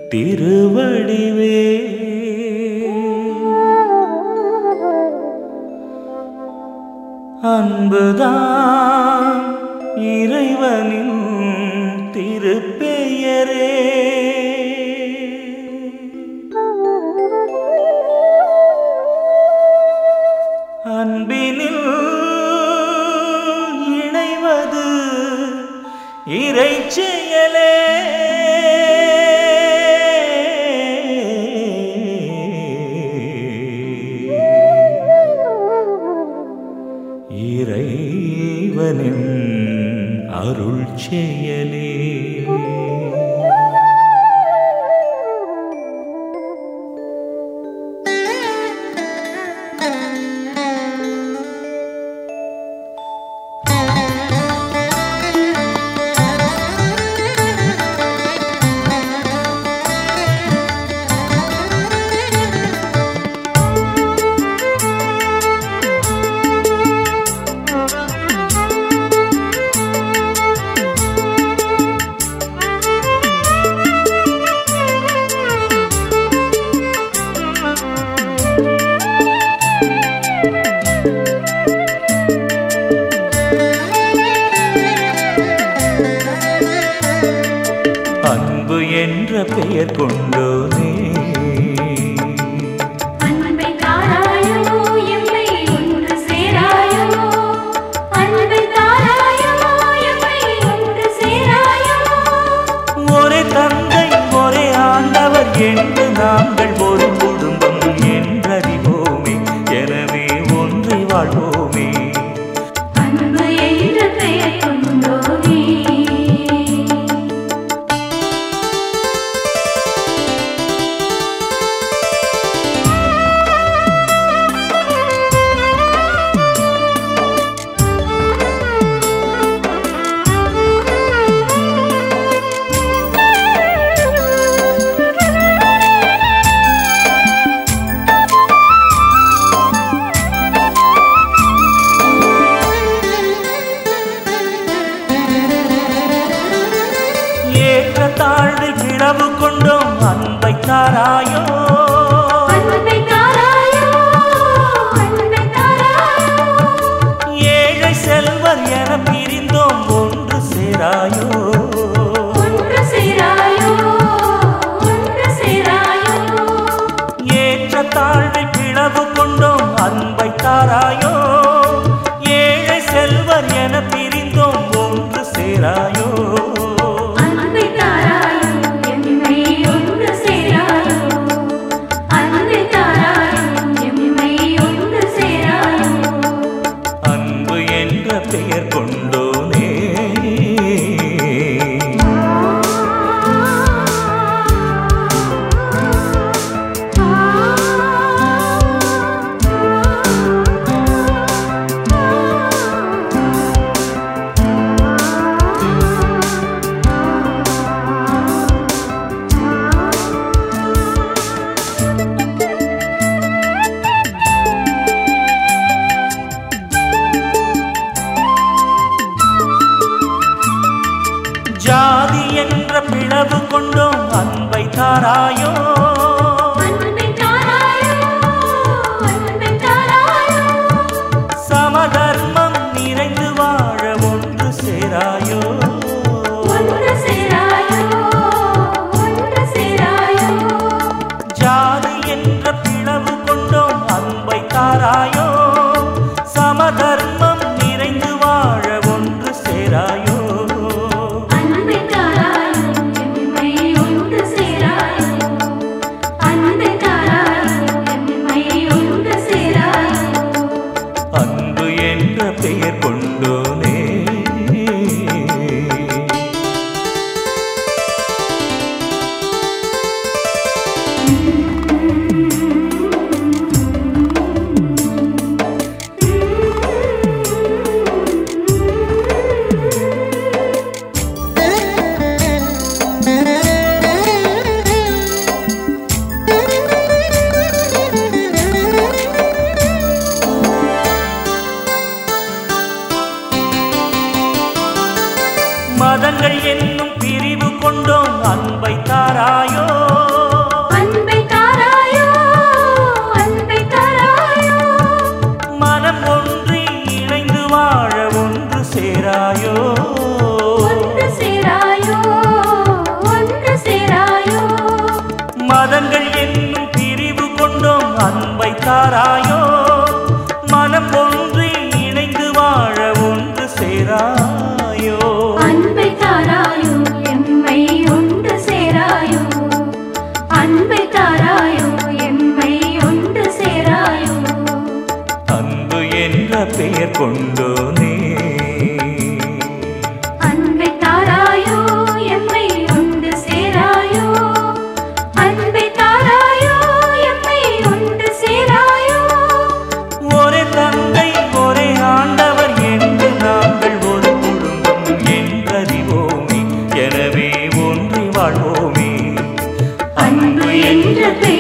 திருவடிவே அன்புதான் இறைவனின் திருப்பெயரே அன்பினில் இணைவது இறை செயலே இறைவனின் அருள் செயலே அன்பு என்ற பெயர் கொண்டோனே அன்பை தாராயோ எம்மை ஒன்று சேராயோ அன்பை தாராயோ எம்மை ஒன்று சேராயோ ஒரே தந்தை ஒரே ஆண்டவர் என்று நாங்கள் ஒரு குடும்பம் என்றறிவோமே எனவே ஒன்றை வாழ்வோமே அன்பு என்ற பெயர் கொண்டோமே ஏற்ற தாழ்வு கிளவு கொண்டோம் அன்பை தாராயோ அன்பை தாராயோ அன்பை தாராயோ ஏழை செல்வர் என பிரிந்தோம் ஒன்று சேராயோ ஒன்று சேராயோ ஒன்று சேராயோ ஏற்ற தாழ்வை பிளவு கொண்டோம் அன்பை தாராயோ ஏழை செல்வர் என பிரிந்தோம் ஒன்று சேராயோ அன்பை தாராயோ எம்மை ஒன்று சேராயோ அன்பை தாராயோ எம்மை ஒன்று சேராயோ அன்பு என்ற பெயர் கொண்டோனே ஜாதி என்ற பிளவு கொண்டோம் அன்பை தாராயோ அன்பை தாராயோ அன்பை தாராயோ சமதர்மம் நிறைந்து வாழ ஒன்று சேராயோ ஒன்று சேராயோ ஒன்று சேராயோ ஜாதி என்ற பிளவு கொண்டோம் அன்பை தாராயோ சமதர்மம் நிறைந்து வாழ ஒன்று சேராயோ அன்பை தாராயோ எம்மை ஒன்று சேராயோ அன்பை தாராயோ எம்மை ஒன்று சேராயோ அன்பு என்ற பெயர் கொண்டோனே மதங்கள் என்னும் பிரிவு கொண்டோம் அன்பை தாராயோ தாராயோ மனம் ஒன்றி இணைந்து வாழ ஒன்று சேராயோ அன்பை தாராயோ எம்மை ஒன்று சேராயோ அன்பை தாராயோ எம்மை ஒன்று சேராயோ அன்பு என்ற பெயர் கொண்டோனே அன்பை தாராயோ எம்மை ஒன்று சேராயோ அன்பை தாராயோ எம்மை ஒன்று சேராயோ ஒரே தந்தை ஒரே ஆண்டவர் என்று நாங்கள் ஒரு குடும்பம் என்றறிவோமே எனவே ஒன்றி வாழ்வோமே அன்பு என்ற பெயர்